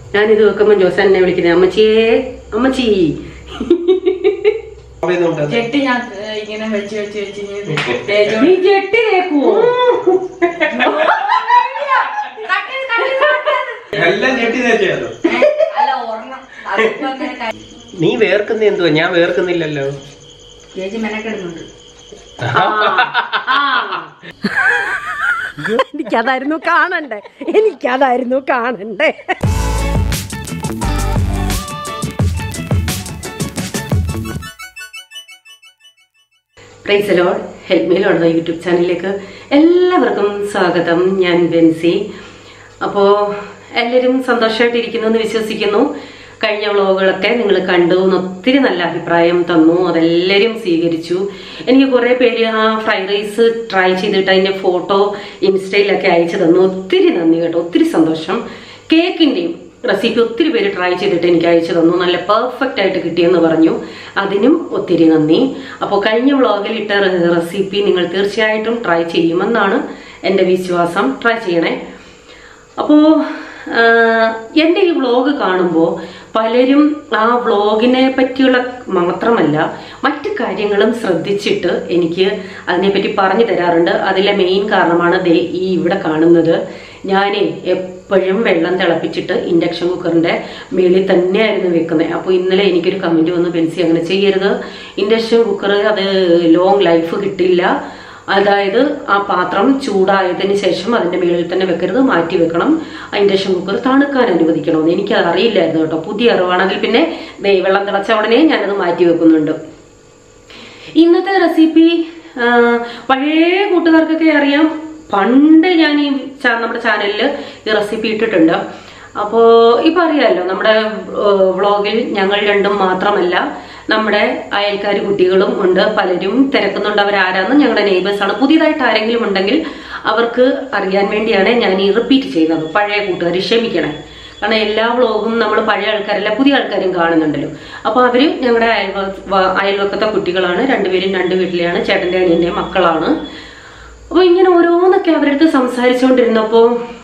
ഞാനിത് വെക്കുമ്പോൾ ജോസൻ എന്നെ വിളിക്കുന്നത് അമ്മച്ചിയേ അമ്മച്ചി പറയുന്നുണ്ട് ജെട്ടി ഞാൻ ഏ, ഇങ്ങനെ വെച്ച് വെച്ച് വെച്ച് ഇങ്ങനെ തേച്ചോണ്ട് നീ ജെട്ടി തേക്കുവോ എല്ലാം ഞെട്ടി തേച്ചോ അല്ല ഒരെണ്ണം അതിപ്പോ അങ്ങനെ ക- നീ വേർക്കുന്ന എന്തുവാ ഞാൻ വേർക്കുന്നില്ലല്ലോ ചേച്ചി മെനക്കെടുന്നുണ്ട് എനിക്കതായിരുന്നു കാണണ്ടേ എനിക്കതായിരുന്നു കാണണ്ടേ പ്രൈസലോഡ് ഹെൽപ്പ് മീലോടുന്ന യൂട്യൂബ് ചാനലിലേക്ക് എല്ലാവർക്കും സ്വാഗതം ഞാൻ ബെൻസി അപ്പോൾ എല്ലാവരും സന്തോഷമായിട്ടിരിക്കുന്നു എന്ന് വിശ്വസിക്കുന്നു കഴിഞ്ഞ വ്ളോഗുകളൊക്കെ നിങ്ങൾ കണ്ടു എന്ന് ഒത്തിരി നല്ല അഭിപ്രായം തന്നു അതെല്ലാവരും സ്വീകരിച്ചു എനിക്ക് കുറേ പേര് ആ ഫ്രൈഡ് റൈസ് ട്രൈ ചെയ്തിട്ട് അതിൻ്റെ ഫോട്ടോ ഇൻസ്റ്റയിലൊക്കെ അയച്ചു തന്നു ഒത്തിരി നന്ദി കേട്ടോ ഒത്തിരി സന്തോഷം കേക്കിൻ്റെയും റെസിപ്പി ഒത്തിരി പേര് ട്രൈ ചെയ്തിട്ട് എനിക്ക് അയച്ചു തന്നു നല്ല പെർഫെക്റ്റ് ആയിട്ട് കിട്ടിയെന്ന് പറഞ്ഞു അതിനും ഒത്തിരി നന്ദി അപ്പോൾ കഴിഞ്ഞ വ്ളോഗിൽ ഇട്ട റെസിപ്പി നിങ്ങൾ തീർച്ചയായിട്ടും ട്രൈ ചെയ്യുമെന്നാണ് എൻ്റെ വിശ്വാസം ട്രൈ ചെയ്യണേ അപ്പോൾ എൻ്റെ ഈ വ്ളോഗ് കാണുമ്പോൾ പലരും ആ വ്ളോഗിനെ പറ്റിയുള്ള മാത്രമല്ല മറ്റു കാര്യങ്ങളും ശ്രദ്ധിച്ചിട്ട് എനിക്ക് അതിനെപ്പറ്റി പറഞ്ഞു തരാറുണ്ട് അതിലെ മെയിൻ കാരണമാണ് ദേ ഈ ഇവിടെ കാണുന്നത് ഞാൻ എപ്പോഴും വെള്ളം തിളപ്പിച്ചിട്ട് ഇൻഡക്ഷൻ കുക്കറിൻ്റെ മേളിൽ തന്നെയായിരുന്നു വെക്കുന്നത് അപ്പോൾ ഇന്നലെ എനിക്കൊരു കമൻറ്റ് വന്ന് പെൻസി അങ്ങനെ ചെയ്യരുത് ഇൻഡക്ഷൻ കുക്കർ അത് ലോങ് ലൈഫ് കിട്ടില്ല അതായത് ആ പാത്രം ചൂടായതിന് ശേഷം അതിന്റെ മുകളിൽ തന്നെ വെക്കരുത് മാറ്റി വെക്കണം ആ ഇൻഡക്ഷൻ കുക്കർ തണുക്കാൻ അനുവദിക്കണമെന്ന് എനിക്ക് അത് അറിയില്ലായിരുന്നു കേട്ടോ പുതിയ അറിവാണെങ്കിൽ പിന്നെ ദേ വെള്ളം തിളച്ച ഉടനെ ഞാനത് മാറ്റി വെക്കുന്നുണ്ട് ഇന്നത്തെ റെസിപ്പി ആ, പഴയ കൂട്ടുകാർക്കൊക്കെ അറിയാം പണ്ട് ഞാൻ ഈ ചാ- നമ്മുടെ ചാനലിൽ ഈ റെസിപ്പി ഇട്ടിട്ടുണ്ട് അപ്പോൾ ഇപ്പം അറിയാമല്ലോ നമ്മുടെ വ്ളോഗിൽ ഞങ്ങൾ രണ്ടും മാത്രമല്ല നമ്മുടെ അയൽക്കാർ കുട്ടികളും ഉണ്ട് പലരും തിരക്കുന്നുണ്ട് അവരാരാന്ന് ഞങ്ങളുടെ നെയ്ബേഴ്സ് ആണ് പുതിയതായിട്ട് ആരെങ്കിലും ഉണ്ടെങ്കിൽ അവർക്ക് അറിയാൻ വേണ്ടിയാണ് ഞാൻ ഈ റിപ്പീറ്റ് ചെയ്യുന്നത് പഴയ കൂട്ടുകാർ ക്ഷമിക്കണേ കാരണം എല്ലാ വ്ളോഗും നമ്മൾ പഴയ ആൾക്കാരല്ല പുതിയ ആൾക്കാരും കാണുന്നുണ്ടല്ലോ അപ്പോൾ അവര് ഞങ്ങളുടെ അയൽവ വ- അയൽവക്കത്തെ കുട്ടികളാണ് രണ്ടുപേരും രണ്ട് വീട്ടിലെയാണ് ചേട്ടൻ്റെ അനിയൻ്റെ മക്കളാണ് അപ്പോൾ ഇങ്ങനെ ഓരോന്നൊക്കെ അവരുടെ അടുത്ത് സംസാരിച്ചുകൊണ്ടിരുന്നപ്പോൾ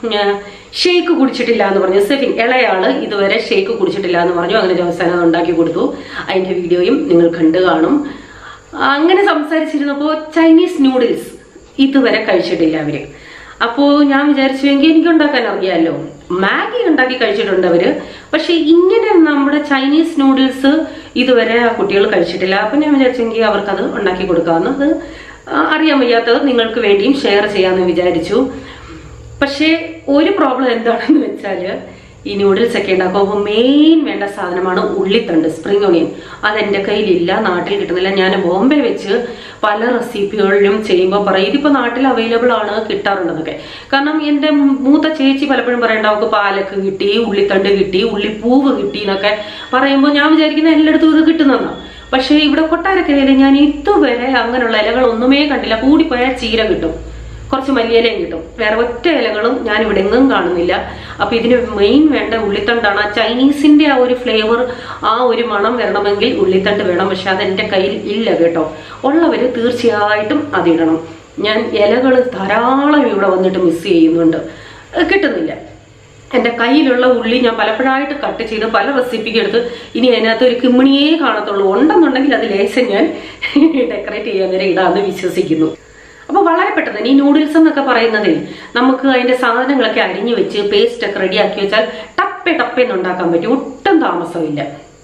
ഷേക്ക് കുടിച്ചിട്ടില്ല എന്ന് പറഞ്ഞു സെഫിൻ ഇളയാള് ഇതുവരെ ഷേക്ക് കുടിച്ചിട്ടില്ല എന്ന് പറഞ്ഞു അങ്ങനെ ജോസാൻ അത് ഉണ്ടാക്കി കൊടുത്തു അതിന്റെ വീഡിയോയും നിങ്ങൾ കണ്ടു കാണും അങ്ങനെ സംസാരിച്ചിരുന്നപ്പോൾ ചൈനീസ് നൂഡിൽസ് ഇതുവരെ കഴിച്ചിട്ടില്ല അവര് അപ്പോൾ ഞാൻ വിചാരിച്ചുവെങ്കിൽ എനിക്ക് ഉണ്ടാക്കാൻ അറിയാമല്ലോ മാഗി ഉണ്ടാക്കി കഴിച്ചിട്ടുണ്ട് അവര് പക്ഷെ ഇങ്ങനെ നമ്മുടെ ചൈനീസ് നൂഡിൽസ് ഇതുവരെ ആ കുട്ടികൾ കഴിച്ചിട്ടില്ല അപ്പം ഞാൻ വിചാരിച്ചെങ്കിൽ അവർക്കത് ഉണ്ടാക്കി കൊടുക്കാമെന്ന് അത് ആ, അറിയാൻ വയ്യാത്തത് നിങ്ങൾക്ക് വേണ്ടിയും ഷെയർ ചെയ്യാമെന്ന് വിചാരിച്ചു പക്ഷേ ഒരു പ്രോബ്ലം എന്താണെന്ന് വെച്ചാൽ ഈ നൂഡിൽസ് ഒക്കെ ഉണ്ടാക്കുമ്പോൾ മെയിൻ വേണ്ട സാധനമാണ് ഉള്ളിത്തണ്ട് സ്പ്രിംഗ് ഓണിയൻ അതെൻ്റെ കയ്യിലില്ല നാട്ടിൽ കിട്ടുന്നില്ല ഞാൻ ബോംബെ വെച്ച് പല റെസിപ്പികളിലും ചെയ്യുമ്പോൾ പറയും ഇതിപ്പോൾ നാട്ടിൽ അവൈലബിൾ ആണ് കിട്ടാറുണ്ടെന്നൊക്കെ കാരണം എൻ്റെ മൂത്ത ചേച്ചി പലപ്പോഴും പറയണ്ട അവൾക്ക് പാലക്ക് കിട്ടി ഉള്ളിത്തണ്ട് കിട്ടി ഉള്ളിപ്പൂവ് കിട്ടി എന്നൊക്കെ പറയുമ്പോൾ ഞാൻ വിചാരിക്കുന്ന എല്ലായിടത്തും ഇത് കിട്ടുന്നതാണ് പക്ഷേ ഇവിടെ കൊട്ടാരക്കരയിൽ ഞാൻ ഇതുവരെ അങ്ങനെയുള്ള ഇലകൾ ഒന്നുമേ കണ്ടില്ല കൂടിപ്പോയാൽ ചീര കിട്ടും കുറച്ച് മല്ലിയിലയും കിട്ടും വേറെ ഒറ്റ ഇലകളും ഞാൻ ഇവിടെ എങ്ങും കാണുന്നില്ല അപ്പൊ ഇതിന് മെയിൻ വേണ്ട ഉള്ളിത്തണ്ടാണ് ആ ചൈനീസിന്റെ ആ ഒരു ഫ്ലേവർ ആ ഒരു മണം വരണമെങ്കിൽ ഉള്ളിത്തണ്ട് വേണം പക്ഷെ അത് എൻ്റെ കയ്യിൽ ഇല്ല കേട്ടോ ഉള്ളവര് തീർച്ചയായിട്ടും അതിടണം ഞാൻ ഇലകൾ ധാരാളം ഇവിടെ വന്നിട്ട് മിസ് ചെയ്യുന്നുണ്ട് ഏഹ് കിട്ടുന്നില്ല എൻ്റെ കയ്യിലുള്ള ഉള്ളി ഞാൻ പലപ്പോഴായിട്ട് കട്ട് ചെയ്ത് പല റെസിപ്പിക്ക് എടുത്ത് ഇനി അതിനകത്ത് ഒരു കിമ്മിണിയേ കാണത്തുള്ളൂ ഉണ്ടെന്നുണ്ടെങ്കിൽ അത് ലേശം ഞാൻ ഡെക്കറേറ്റ് ചെയ്യാൻ നേരം ഇടാന്ന് വിശ്വസിക്കുന്നു അപ്പോൾ വളരെ പെട്ടെന്ന് ഈ നൂഡിൽസ് എന്നൊക്കെ പറയുന്നതിൽ നമുക്ക് അതിന്റെ സാധനങ്ങളൊക്കെ അരിഞ്ഞു വെച്ച് പേസ്റ്റ് ഒക്കെ റെഡിയാക്കി വെച്ചാൽ ടപ്പെ ടപ്പേന്ന് ഉണ്ടാക്കാൻ പറ്റും ഒട്ടും താമസമില്ല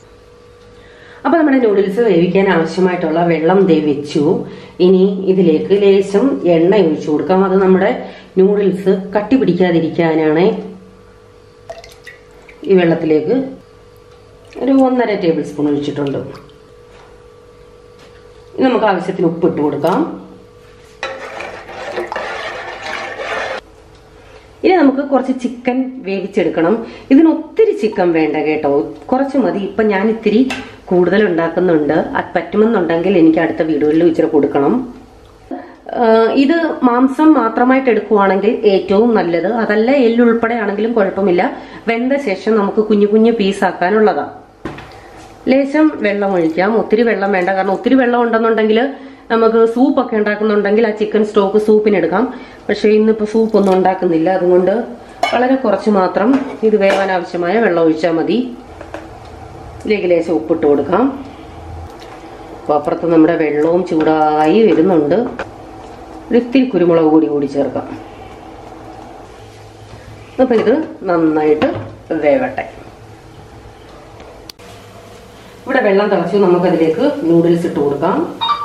അപ്പൊ നമ്മുടെ നൂഡിൽസ് വേവിക്കാൻ ആവശ്യമായിട്ടുള്ള വെള്ളം ദേ വെച്ചു ഇനി ഇതിലേക്ക് ലേശം എണ്ണ ഒഴിച്ചു കൊടുക്കാം അത് നമ്മുടെ നൂഡിൽസ് കട്ടി പിടിക്കാതിരിക്കാനാണ് ഈ വെള്ളത്തിലേക്ക് ഒരു ഒന്നര ടേബിൾ സ്പൂൺ ഒഴിച്ചിട്ടുണ്ട് ഇനി നമുക്ക് ആവശ്യത്തിന് ഉപ്പ് ഇട്ട് കൊടുക്കാം ഇനി നമുക്ക് കുറച്ച് ചിക്കൻ വേവിച്ചെടുക്കണം ഇതിന് ഒത്തിരി ചിക്കൻ വേണ്ട കേട്ടോ കുറച്ച് മതി ഇപ്പം ഞാൻ ഇത്തിരി കൂടുതൽ ഉണ്ടാക്കുന്നുണ്ട് അത് പറ്റുമെന്നുണ്ടെങ്കിൽ എനിക്ക് അടുത്ത വീഡിയോയിൽ ഇച്ചിരി കൊടുക്കണം ആ, ഇത് മാംസം മാത്രമായിട്ട് എടുക്കുവാണെങ്കിൽ ഏറ്റവും നല്ലത് അതല്ല എല്ലുൾപ്പെടെ ആണെങ്കിലും കുഴപ്പമില്ല വെന്ത ശേഷം നമുക്ക് കുഞ്ഞു കുഞ്ഞു പീസാക്കാനുള്ളതാണ് ലേശം വെള്ളം ഒഴിക്കാം ഒത്തിരി വെള്ളം വേണ്ട കാരണം ഒത്തിരി വെള്ളം ഉണ്ടെന്നുണ്ടെങ്കിൽ നമുക്ക് സൂപ്പൊക്കെ ഉണ്ടാക്കുന്നുണ്ടെങ്കിൽ ആ ചിക്കൻ സ്റ്റോക്ക് സൂപ്പിനെടുക്കാം പക്ഷെ ഇന്നിപ്പോൾ സൂപ്പൊന്നും ഉണ്ടാക്കുന്നില്ല അതുകൊണ്ട് വളരെ കുറച്ച് മാത്രം ഇത് വേവാൻ ആവശ്യമായ വെള്ളം ഒഴിച്ചാൽ മതി ഇതിലേക്ക് ലേശം ഉപ്പിട്ട് കൊടുക്കാം അപ്പോൾ അപ്പുറത്ത് നമ്മുടെ വെള്ളവും ചൂടായി വരുന്നുണ്ട് ഒരു ഇത്തിരി കുരുമുളക് പൊടി കൂടി ചേർക്കാം അപ്പോൾ ഇത് നന്നായിട്ട് വേവട്ടെ ഇവിടെ വെള്ളം തിളച്ചു നമുക്കതിലേക്ക് നൂഡിൽസ് ഇട്ട് കൊടുക്കാം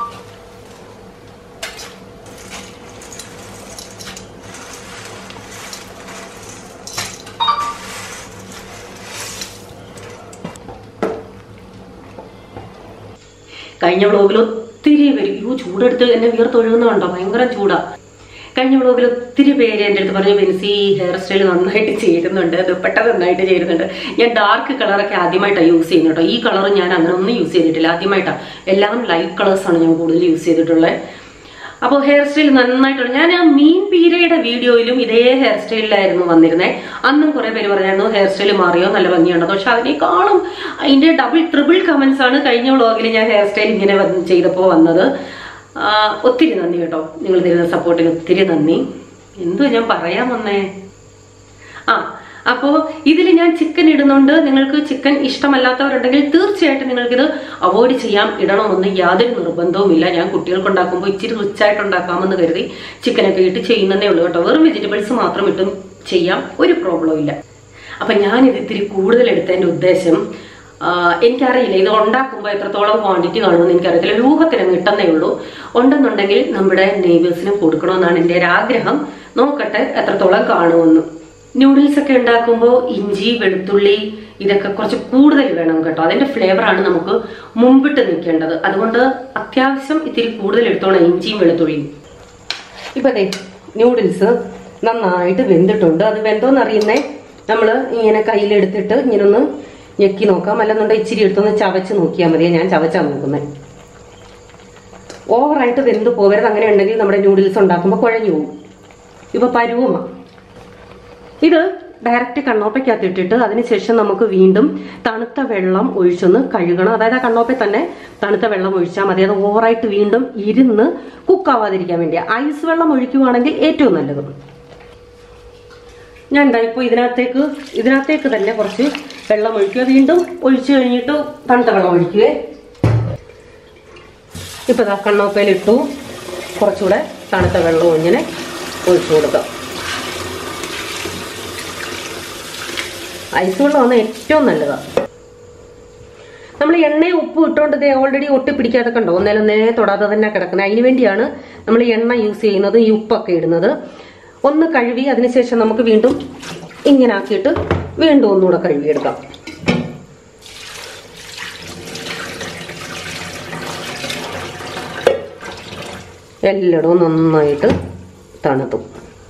കഴിഞ്ഞ വ്ളോഗിൽ ഒത്തിരി പേര് യൂ ചൂടെടുത്ത് എന്നെ വിയർത്തൊഴുകുന്ന കണ്ടോ ഭയങ്കര ചൂടാ കഴിഞ്ഞ വ്ളോഗിൽ ഒത്തിരി പേര് എൻ്റെ അടുത്ത് പറഞ്ഞു ബെൻസി ഹെയർ സ്റ്റൈൽ നന്നായിട്ട് ചേരുന്നുണ്ട് ദുപ്പട്ട നന്നായിട്ട് ചേരുന്നുണ്ട് ഞാൻ ഡാർക്ക് കളറൊക്കെ ആദ്യമായിട്ടാണ് യൂസ് ചെയ്യുന്നത് കേട്ടോ ഈ കളർ ഞാൻ അങ്ങനെ ഒന്നും യൂസ് ചെയ്തിട്ടില്ല ആദ്യമായിട്ടാണ് എല്ലാം ലൈറ്റ് കളേഴ്സാണ് ഞാൻ കൂടുതൽ യൂസ് ചെയ്തിട്ടുള്ളത് അപ്പോൾ ഹെയർ സ്റ്റൈൽ നന്നായിട്ടുണ്ട് ഞാൻ ആ മീൻ പീരയുടെ വീഡിയോയിലും ഇതേ ഹെയർ സ്റ്റൈലിലായിരുന്നു വന്നിരുന്നത് അന്നും കുറെ പേര് പറഞ്ഞായിരുന്നു ഹെയർ സ്റ്റൈൽ മാറിയോ നല്ല ഭംഗിയുണ്ടോ പക്ഷെ അതിനേക്കാളും അതിന്റെ ഡബിൾ ട്രിപ്പിൾ കമന്റ്സ് ആണ് കഴിഞ്ഞ വ്ളോഗിൽ ഞാൻ ഹെയർ സ്റ്റൈൽ ഇങ്ങനെ വന്ന് ചെയ്തപ്പോൾ വന്നത് ആ, ഒത്തിരി നന്ദി കേട്ടോ നിങ്ങൾ തരുന്ന സപ്പോർട്ടിന് ഒത്തിരി നന്ദി എന്തോ ഞാൻ പറയാൻ വന്നേ ആ അപ്പോൾ ഇതിൽ ഞാൻ ചിക്കൻ ഇടുന്നുണ്ട് നിങ്ങൾക്ക് ചിക്കൻ ഇഷ്ടമല്ലാത്തവരുണ്ടെങ്കിൽ തീർച്ചയായിട്ടും നിങ്ങൾക്കിത് അവോയ്ഡ് ചെയ്യാം ഇടണമെന്ന് യാതൊരു നിർബന്ധവുമില്ല ഞാൻ കുട്ടികൾക്ക് ഉണ്ടാക്കുമ്പോൾ ഇച്ചിരി റിച്ചായിട്ട് ഉണ്ടാക്കാമെന്ന് കരുതി ചിക്കനൊക്കെ ഇട്ട് ചെയ്യുന്നതേ ഉള്ളൂ കേട്ടോ വെറും വെജിറ്റബിൾസ് മാത്രം ഇട്ടും ചെയ്യാം ഒരു പ്രോബ്ലവും ഇല്ല അപ്പം ഞാനിത് ഇത്തിരി കൂടുതൽ എടുത്തതിൻ്റെ ഉദ്ദേശം ആ, എനിക്കറിയില്ല ഇത് ഉണ്ടാക്കുമ്പോൾ എത്രത്തോളം ക്വാണ്ടിറ്റി കാണുമെന്ന് എനിക്കറിയത്തില്ല രൂപത്തിന് അങ്ങ് കിട്ടുന്നേ ഉള്ളൂ ഉണ്ടെന്നുണ്ടെങ്കിൽ നമ്മുടെ നെയ്ബേഴ്സിനും കൊടുക്കണമെന്നാണ് എൻ്റെ ഒരു ആഗ്രഹം നോക്കട്ടെ എത്രത്തോളം കാണുമെന്ന് ന്യൂഡിൽസ് ഒക്കെ ഉണ്ടാക്കുമ്പോൾ ഇഞ്ചി വെളുത്തുള്ളി ഇതൊക്കെ കുറച്ച് കൂടുതൽ വേണം കേട്ടോ അതിന്റെ ഫ്ലേവറാണ് നമുക്ക് മുമ്പിട്ട് നിൽക്കേണ്ടത് അതുകൊണ്ട് അത്യാവശ്യം ഇത്തിരി കൂടുതൽ എടുത്തോണം ഇഞ്ചിയും വെളുത്തുള്ളിയും ഇപ്പൊ അതെ ന്യൂഡിൽസ് നന്നായിട്ട് വെന്തിട്ടുണ്ട് അത് വെന്തോന്ന് അറിയുന്നേ നമ്മൾ ഇങ്ങനെ കയ്യിലെടുത്തിട്ട് ഇങ്ങനെ ഒന്ന് ഞെക്കി നോക്കാം അല്ലെന്നുണ്ടെങ്കിൽ ഇച്ചിരി എടുത്തൊന്ന് ചവച്ച് നോക്കിയാൽ മതി ഞാൻ ചവച്ചാണ് നോക്കുന്നത് ഓവറായിട്ട് വെന്ത് പോകരുത് അങ്ങനെ ഉണ്ടെങ്കിൽ നമ്മുടെ ന്യൂഡിൽസ് ഉണ്ടാക്കുമ്പോൾ കുഴഞ്ഞു പോകും ഇപ്പൊ പരുവമാണ് ഇത് ഡയറക്റ്റ് കണ്ണോപ്പയ്ക്കകത്ത് ഇട്ടിട്ട് അതിനുശേഷം നമുക്ക് വീണ്ടും തണുത്ത വെള്ളം ഒഴിച്ചൊന്ന് കഴുകണം അതായത് ആ കണ്ണോപ്പയിൽ തന്നെ തണുത്ത വെള്ളം ഒഴിച്ചാൽ മതി അത് ഓവറായിട്ട് വീണ്ടും ഇരുന്ന് കുക്കാവാതിരിക്കാൻ വേണ്ടി ഐസ് വെള്ളം ഒഴിക്കുവാണെങ്കിൽ ഏറ്റവും നല്ലത് ഞാൻ എന്താ ഇപ്പോൾ ഇതിനകത്തേക്ക് ഇതിനകത്തേക്ക് തന്നെ കുറച്ച് വെള്ളം ഒഴിക്കുക വീണ്ടും ഒഴിച്ചു കഴിഞ്ഞിട്ട് തണുത്ത വെള്ളം ഒഴിക്കുകയെ ഇപ്പൊ ദാ കണ്ണോപ്പയിലിട്ടു കുറച്ചുകൂടെ തണുത്ത വെള്ളം ഇങ്ങനെ ഒഴിച്ചു കൊടുക്കാം ഐസ് വെള്ളമാണ് ഏറ്റവും നല്ലതാണ് നമ്മൾ എണ്ണയും ഉപ്പും ഇട്ടുകൊണ്ട് ഇത് ഓൾറെഡി ഒട്ടി പിടിക്കാതെ കണ്ടോ ഒന്നേലൊന്നേ തൊടാതെ തന്നെ കിടക്കുന്നത് അതിന് വേണ്ടിയാണ് നമ്മൾ എണ്ണ യൂസ് ചെയ്യുന്നത് ഈ ഉപ്പൊക്കെ ഇടുന്നത് ഒന്ന് കഴുകി അതിനുശേഷം നമുക്ക് വീണ്ടും ഇങ്ങനെ ആക്കിയിട്ട് വീണ്ടും ഒന്നുകൂടെ കഴുകിയെടുക്കാം എല്ലായിടവും നന്നായിട്ട് തണുത്തു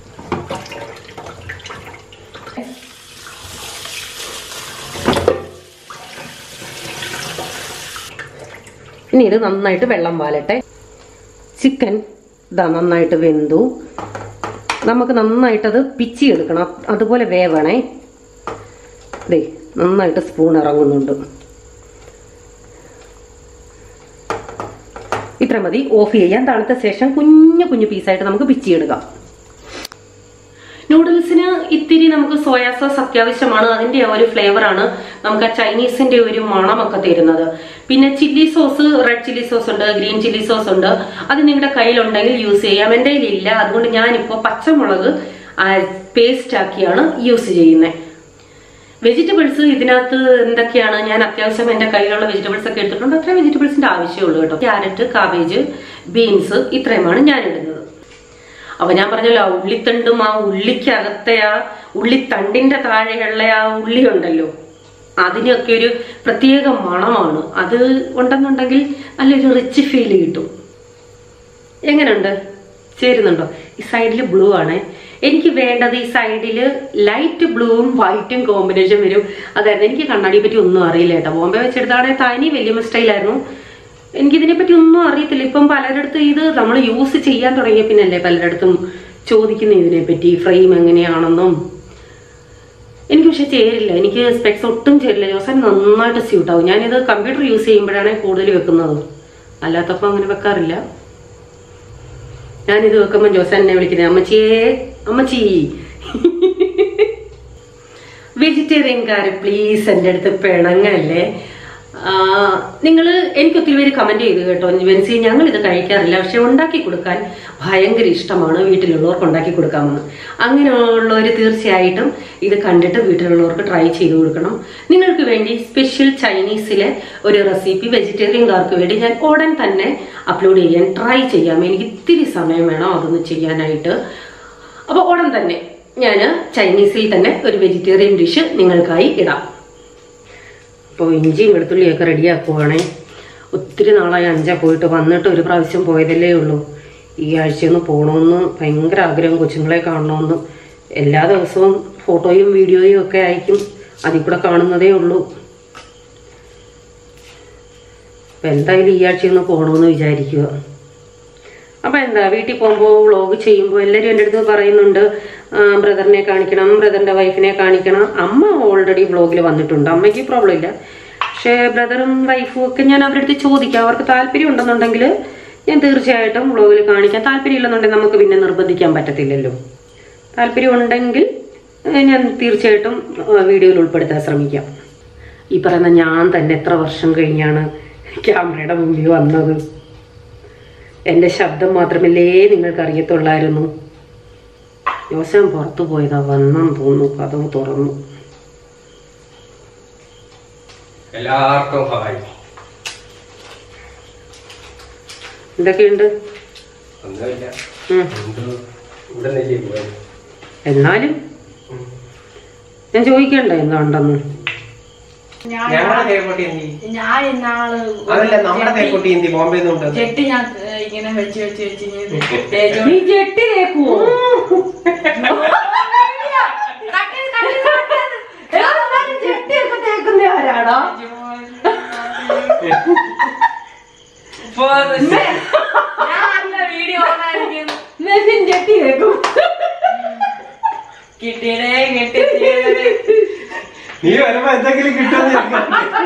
ഇനി ഇത് നന്നായിട്ട് വെള്ളം വാലട്ടെ ചിക്കൻ ഇതാ നന്നായിട്ട് വെന്തു നമുക്ക് നന്നായിട്ടത് പിച്ചി എടുക്കണം അത് അതുപോലെ വേവണേ ദേ നന്നായിട്ട് സ്പൂൺ ഇറങ്ങുന്നുണ്ട് ഇത്ര മതി ഓഫ് ചെയ്യാൻ തണുത്ത ശേഷം കുഞ്ഞു കുഞ്ഞു പീസായിട്ട് നമുക്ക് പിച്ചിയെടുക്കാം നൂഡിൽസിന് ഇത്തിരി നമുക്ക് സോയാ സോസ് അത്യാവശ്യമാണ് അതിന്റെ ആ ഒരു ഫ്ലേവറാണ് നമുക്ക് ആ ചൈനീസിന്റെ ഒരു മണമൊക്കെ തരുന്നത് പിന്നെ chilli sauce red chilli sauce ഉണ്ട് ഗ്രീൻ ചില്ലി സോസ് ഉണ്ട് അത് നിങ്ങളുടെ കയ്യിലുണ്ടെങ്കിൽ യൂസ് ചെയ്യാം എൻ്റെ കയ്യിലില്ല അതുകൊണ്ട് ഞാനിപ്പോൾ പച്ചമുളക് പേസ്റ്റ് ആക്കിയാണ് യൂസ് ചെയ്യുന്നത് വെജിറ്റബിൾസ് ഇതിനകത്ത് എന്തൊക്കെയാണ് ഞാൻ അത്യാവശ്യം എൻ്റെ കയ്യിലുള്ള വെജിറ്റബിൾസ് ഒക്കെ എടുത്തിട്ടുണ്ട് അത്ര വെജിറ്റബിൾസിന്റെ ആവശ്യമുള്ളൂ കേട്ടോ ക്യാരറ്റ് കാബേജ് ബീൻസ് ഇത്രയുമാണ് ഞാൻ ഇടുന്നത് അപ്പൊ ഞാൻ പറഞ്ഞല്ലോ ആ ഉള്ളിത്തണ്ടും ആ ഉള്ളിക്കകത്തെ ആ ഉള്ളിത്തണ്ടിന്റെ താഴെയുള്ള ആ ഉള്ളി ഉണ്ടല്ലോ അതിനൊക്കെ ഒരു പ്രത്യേക മണമാണ് അത് ഉണ്ടെന്നുണ്ടെങ്കിൽ നല്ലൊരു റിച്ച് ഫീൽ കിട്ടും എങ്ങനെയുണ്ട് ചേരുന്നുണ്ടോ ഈ സൈഡിൽ ബ്ലൂ ആണ് എനിക്ക് വേണ്ടത് ഈ സൈഡിൽ ലൈറ്റ് ബ്ലൂവും വൈറ്റും കോമ്പിനേഷൻ വരും അതായിരുന്നു എനിക്ക് കണ്ണാടിയെ പറ്റി ഒന്നും അറിയില്ല കേട്ടോ ബോംബെ വെച്ചെടുത്താണെങ്കിൽ തനി വലിയ സ്റ്റൈലായിരുന്നു എനിക്കിതിനെ പറ്റി ഒന്നും അറിയത്തില്ല ഇപ്പം പലരിടത്തും ഇത് നമ്മൾ യൂസ് ചെയ്യാൻ തുടങ്ങിയ പിന്നല്ലേ പലരിടത്തും ചോദിക്കുന്ന ഇതിനെ പറ്റി ഫ്രെയിം എങ്ങനെയാണെന്നും എനിക്ക് പക്ഷെ ചേരില്ല എനിക്ക് സ്പെക്സ് ഒട്ടും ചേരില്ല ജോസൻ നന്നായിട്ട് സ്യൂട്ട് ആവും ഞാനിത് കമ്പ്യൂട്ടർ യൂസ് ചെയ്യുമ്പോഴാണ് കൂടുതൽ വെക്കുന്നത് അല്ലാത്തപ്പോൾ അങ്ങനെ വെക്കാറില്ല ഞാനിത് വെക്കുമ്പോൾ ജോസൻ എന്നെ വിളിക്കുന്നത് അമ്മച്ചിയേ അമ്മച്ചി വെജിറ്റേറിയൻകാർ പ്ലീസ് എൻ്റെ അടുത്ത് പിണങ്ങല്ലേ നിങ്ങൾ എനിക്ക് ഒത്തിരി പേര് കമന്റ് ചെയ്തു കേട്ടോ വെൻസി ഞങ്ങൾ ഇത് കഴിക്കാറില്ല പക്ഷെ ഉണ്ടാക്കി കൊടുക്കാൻ ഭയങ്കര ഇഷ്ടമാണ് വീട്ടിലുള്ളവർക്ക് ഉണ്ടാക്കി കൊടുക്കാമെന്ന് അങ്ങനെയുള്ളവർ തീർച്ചയായിട്ടും ഇത് കണ്ടിട്ട് വീട്ടിലുള്ളവർക്ക് ട്രൈ ചെയ്ത് കൊടുക്കണം നിങ്ങൾക്ക് വേണ്ടി സ്പെഷ്യൽ ചൈനീസിലെ ഒരു റെസിപ്പി വെജിറ്റേറിയൻകാർക്ക് വേണ്ടി ഞാൻ ഉടൻ തന്നെ അപ്ലോഡ് ചെയ്യാൻ ട്രൈ ചെയ്യാം എനിക്ക് ഇത്തിരി സമയം വേണം അതൊന്ന് ചെയ്യാനായിട്ട് അപ്പോൾ ഉടൻ തന്നെ ഞാൻ ചൈനീസിൽ തന്നെ ഒരു വെജിറ്റേറിയൻ ഡിഷ് നിങ്ങൾക്കായി ഇടാം അപ്പോൾ ഇഞ്ചിയും വെളുത്തുള്ളിയൊക്കെ റെഡിയാക്കുവാണേ ഒത്തിരി നാളായി അഞ്ചാ പോയിട്ട് വന്നിട്ട് ഒരു പ്രാവശ്യം പോയതല്ലേ ഉള്ളൂ ഈ ആഴ്ചയൊന്ന് പോകണമെന്ന് ഭയങ്കര ആഗ്രഹം കൊച്ചുങ്ങളെ കാണണമെന്ന് എല്ലാ ദിവസവും ഫോട്ടോയും വീഡിയോയും ഒക്കെ അയക്കും അതിൽ കൂടെ കാണുന്നതേ ഉള്ളൂ അപ്പം എന്തായാലും ഈ ആഴ്ചയൊന്ന് പോകണമെന്ന് വിചാരിക്കുക അപ്പം എന്താ വീട്ടിൽ പോകുമ്പോൾ വ്ളോഗ് ചെയ്യുമ്പോൾ എല്ലാവരും എൻ്റെ അടുത്ത് പറയുന്നുണ്ട് ബ്രദറിനെ കാണിക്കണം ബ്രദറിൻ്റെ വൈഫിനെ കാണിക്കണം അമ്മ ഓൾറെഡി വ്ളോഗിൽ വന്നിട്ടുണ്ട് അമ്മയ്ക്ക് പ്രോബ്ലം ഇല്ല പക്ഷേ ബ്രദറും വൈഫും ഒക്കെ ഞാൻ അവരുടെ അടുത്ത് ചോദിക്കാം അവർക്ക് താല്പര്യം ഉണ്ടെന്നുണ്ടെങ്കിൽ ഞാൻ തീർച്ചയായിട്ടും വ്ളോഗിൽ കാണിക്കാം താല്പര്യം ഇല്ലെന്നുണ്ടെങ്കിൽ നമുക്ക് പിന്നെ നിർബന്ധിക്കാൻ പറ്റത്തില്ലല്ലോ താല്പര്യം ഉണ്ടെങ്കിൽ ഏഹ്, ഞാൻ തീർച്ചയായിട്ടും ഏഹ്, വീഡിയോയിൽ ഉൾപ്പെടുത്താൻ ശ്രമിക്കാം ഈ പറയുന്ന ഞാൻ തന്നെ എത്ര വർഷം കഴിഞ്ഞാണ് ക്യാമറയുടെ മുമ്പിൽ വന്നത് എൻ്റെ ശബ്ദം മാത്രമല്ലേ നിങ്ങൾക്ക് അറിയത്തുള്ളായിരുന്നു യോസൻ പുറത്തു പോയതാ വന്നെന്ന് തോന്നുന്നു കഥവ് തുറന്നു എല്ലാവർക്കും ഹായ് എന്തൊക്കെയുണ്ട് ഒന്നുമില്ല ഉം. എന്ത് ഇവിടെ നെല്ലി പോയത് എന്നാലും ഞാൻ ചോദിക്കണ്ടേ എന്താണ്ടെന്ന് ഞാൻ ഞങ്ങളുടെ തേക്കോട്ടി എന്തി ഞാൻ ഇന്നാള് അതല്ല നമ്മുടെ തേക്കോട്ടി എന്തി ബോംബെ നിന്നുണ്ട് ചെട്ടി ഞാൻ ഏ, ഇങ്ങനെ വെച്ച് വെച്ച് വെച്ച് ഇങ്ങനെ തേച്ചു നീ ജെട്ടി തേക്കുവോ ജെട്ടിയൊക്കെ തേക്കുന്ന ആരാടാ വീഡിയോ നെവിൻ ജെട്ടി തേക്കും കിട്ടിയതേ കിട്ടി നീ വരുമ്പോ എന്തെങ്കിലും കിട്ടുമെന്ന്